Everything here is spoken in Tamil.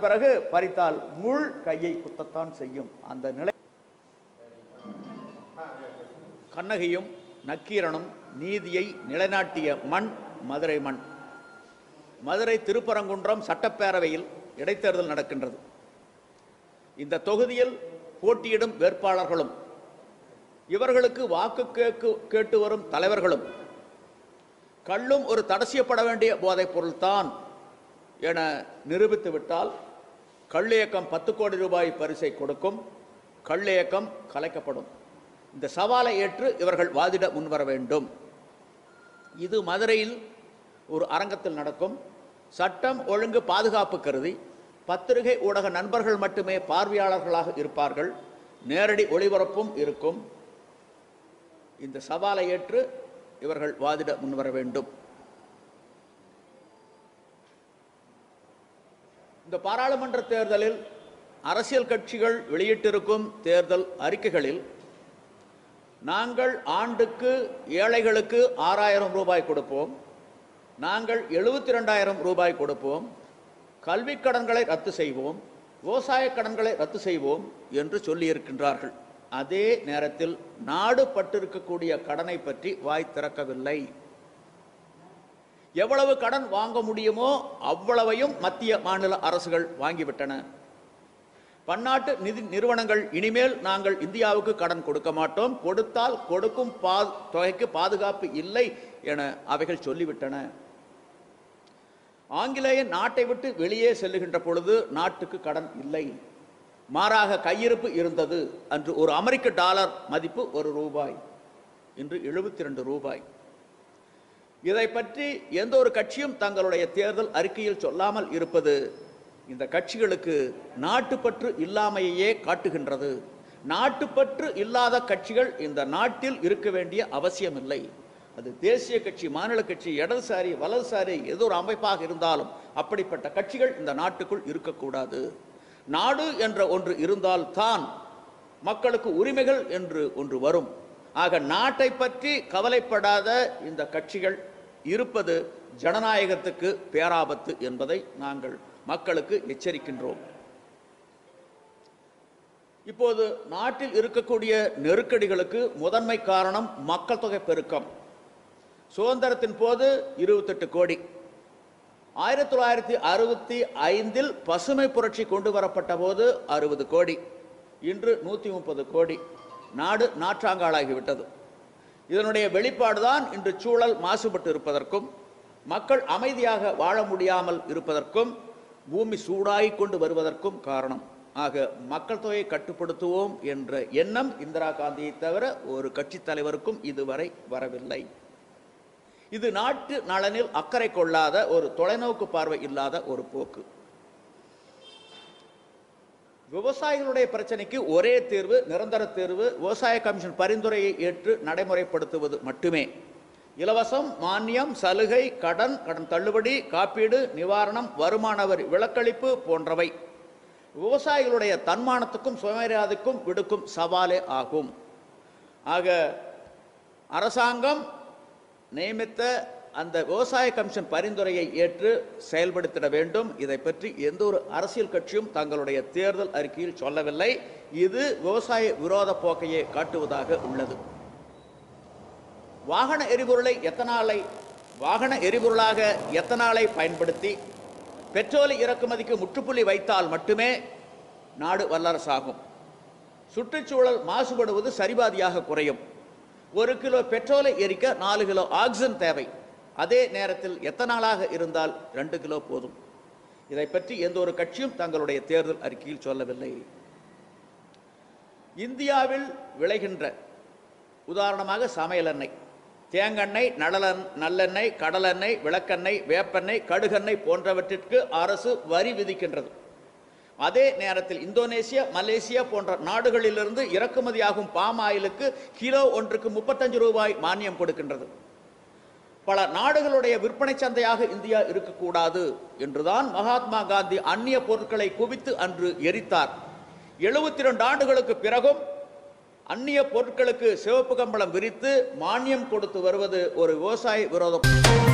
பிறகு பறித்தால் முள் கையை குத்தத்தான் செய்யும் அந்த நிலை கண்ணகியும் நக்கீரனும் நீதியை நிலைநாட்டிய மண் மதுரை மண் மதுரை திருப்பரங்குன்றம் சட்டப்பேரவையில் இடைத்தேர்தல் நடக்கின்றது இந்த தொகுதியில் போட்டியிடும் வேட்பாளர்களும் இவர்களுக்கு வாக்கு கேக்கு கேட்டு வரும் தலைவர்களும் கள்ளும் ஒரு தடசியப்பட வேண்டிய போதைப் பொருள்தான் என நிரூபித்து விட்டால் கள்ளியக்கம் பத்து கோடி ரூபாய் பரிசை கொடுக்கும் கள்ளியக்கம் கலைக்கப்படும் இந்த சவாலை ஏற்று இவர்கள் வாதிட முன்வர வேண்டும் இது மதுரையில் ஒரு அரங்கத்தில் நடக்கும் சட்டம் ஒழுங்கு பாதுகாப்பு கருதி பத்திரிகை ஊடக நண்பர்கள் மட்டுமே பார்வையாளர்களாக இருப்பார்கள் நேரடி ஒளிபரப்பும் இருக்கும் இந்த சவாலை ஏற்று இவர்கள் வாதிட முன்வர வேண்டும் இந்த பாராளுமன்ற தேர்தலில் அரசியல் கட்சிகள் வெளியிட்டிருக்கும் தேர்தல் அறிக்கைகளில் நாங்கள் ஆண்டுக்கு ஏழைகளுக்கு ஆறாயிரம் ரூபாய் கொடுப்போம் நாங்கள் எழுபத்தி ரெண்டாயிரம் ரூபாய் கொடுப்போம் கல்விக் கடன்களை ரத்து செய்வோம் விவசாய கடன்களை ரத்து செய்வோம் என்று சொல்லியிருக்கின்றார்கள் அதே நேரத்தில் நாடு பட்டிருக்கக்கூடிய கடனை பற்றி வாய் திறக்கவில்லை எவ்வளவு கடன் வாங்க முடியுமோ அவ்வளவையும் மத்திய மாநில அரசுகள் வாங்கிவிட்டன பன்னாட்டு நிதி நிறுவனங்கள் இனிமேல் நாங்கள் இந்தியாவுக்கு கடன் கொடுக்க மாட்டோம் கொடுத்தால் கொடுக்கும் பா தொகைக்கு பாதுகாப்பு இல்லை என அவைகள் சொல்லிவிட்டன ஆங்கிலேயன் நாட்டை விட்டு வெளியே செல்லுகின்ற பொழுது நாட்டுக்கு கடன் இல்லை மாறாக கையிருப்பு இருந்தது அன்று ஒரு அமெரிக்க டாலர் மதிப்பு ஒரு ரூபாய் இன்று எழுபத்தி ரெண்டு ரூபாய் இதை பற்றி எந்த ஒரு கட்சியும் தங்களுடைய தேர்தல் அறிக்கையில் சொல்லாமல் இருப்பது இந்த கட்சிகளுக்கு நாட்டுப்பற்று இல்லாமையே காட்டுகின்றது நாட்டுப்பற்று இல்லாத கட்சிகள் இந்த நாட்டில் இருக்க வேண்டிய அவசியமில்லை அது தேசிய கட்சி மாநில கட்சி இடதுசாரி வலதுசாரி ஏதோ ஒரு அமைப்பாக இருந்தாலும் அப்படிப்பட்ட கட்சிகள் இந்த நாட்டுக்குள் இருக்கக்கூடாது நாடு என்ற ஒன்று இருந்தால் தான் மக்களுக்கு உரிமைகள் என்று ஒன்று வரும் ஆக நாட்டை பற்றி கவலைப்படாத இந்த கட்சிகள் இருப்பது ஜனநாயகத்துக்கு பேராபத்து என்பதை நாங்கள் மக்களுக்கு எச்சரிக்கின்றோம் இப்போது நாட்டில் இருக்கக்கூடிய நெருக்கடிகளுக்கு முதன்மை காரணம் மக்கள் தொகை பெருக்கம் சுதந்திரத்தின் போது இருபத்தெட்டு கோடி ஆயிரத்தி தொள்ளாயிரத்தி அறுபத்தி ஐந்தில் பசுமை புரட்சி கொண்டு வரப்பட்ட போது அறுபது கோடி இன்று நூற்றி முப்பது கோடி நாடு நாற்றாங்காலாகிவிட்டது இதனுடைய வெளிப்பாடுதான் இன்று சூழல் மாசுபட்டு இருப்பதற்கும் மக்கள் அமைதியாக வாழ முடியாமல் இருப்பதற்கும் பூமி சூடாகிக் கொண்டு வருவதற்கும் காரணம் ஆக மக்கள் தொகையை கட்டுப்படுத்துவோம் என்ற எண்ணம் இந்திரா காந்தியை தவிர ஒரு கட்சித் தலைவருக்கும் இதுவரை வரவில்லை இது நாட்டு நலனில் அக்கறை கொள்ளாத ஒரு தொலைநோக்கு பார்வை இல்லாத ஒரு போக்கு விவசாயிகளுடைய பிரச்சனைக்கு ஒரே தீர்வு நிரந்தர தீர்வு விவசாய கமிஷன் பரிந்துரையை ஏற்று நடைமுறைப்படுத்துவது மட்டுமே இலவசம் மானியம் சலுகை கடன் கடன் தள்ளுபடி காப்பீடு நிவாரணம் வருமான வரி விலக்களிப்பு போன்றவை விவசாயிகளுடைய தன்மானத்துக்கும் சுயமரியாதைக்கும் விடுக்கும் சவாலே ஆகும் ஆக அரசாங்கம் நியமித்த அந்த விவசாய கமிஷன் பரிந்துரையை ஏற்று செயல்படுத்திட வேண்டும் இதை பற்றி எந்த ஒரு அரசியல் கட்சியும் தங்களுடைய தேர்தல் அறிக்கையில் சொல்லவில்லை இது விவசாய விரோத போக்கையே காட்டுவதாக உள்ளது வாகன எரிபொருளை எத்தனாலை வாகன எரிபொருளாக எத்தனாலை பயன்படுத்தி பெட்ரோல் இறக்குமதிக்கு முற்றுப்புள்ளி வைத்தால் மட்டுமே நாடு வல்லரசாகும் சுற்றுச்சூழல் மாசுபடுவது சரிபாதியாக குறையும் ஒரு கிலோ பெட்ரோலை எரிக்க நாலு கிலோ ஆக்சிஜன் தேவை அதே நேரத்தில் எத்தனாலாக இருந்தால் ரெண்டு கிலோ போதும் இதை பற்றி எந்த ஒரு கட்சியும் தங்களுடைய தேர்தல் அறிக்கையில் சொல்லவில்லை இந்தியாவில் விளைகின்ற உதாரணமாக சமையல் எண்ணெய் தேங்கெண்ணெய் நலலன் நல்லெண்ணெய் கடலெண்ணெய் விளக்கெண்ணெய் வேப்பெண்ணெய் கடுகெண்ணெய் போன்றவற்றிற்கு அரசு வரி விதிக்கின்றது அதே நேரத்தில் இந்தோனேசியா மலேசியா போன்ற நாடுகளிலிருந்து இறக்குமதியாகும் பாம் ஆயிலுக்கு கிலோ ஒன்றுக்கு முப்பத்தஞ்சு ரூபாய் மானியம் கொடுக்கின்றது பல நாடுகளுடைய விற்பனை சந்தையாக இந்தியா இருக்கக்கூடாது என்றுதான் மகாத்மா காந்தி அந்நிய பொருட்களை குவித்து அன்று எரித்தார் எழுபத்தி ரெண்டு ஆண்டுகளுக்கு பிறகும் அந்நிய பொருட்களுக்கு சிவப்பு கம்பளம் விரித்து மானியம் கொடுத்து வருவது ஒரு விவசாய விரோத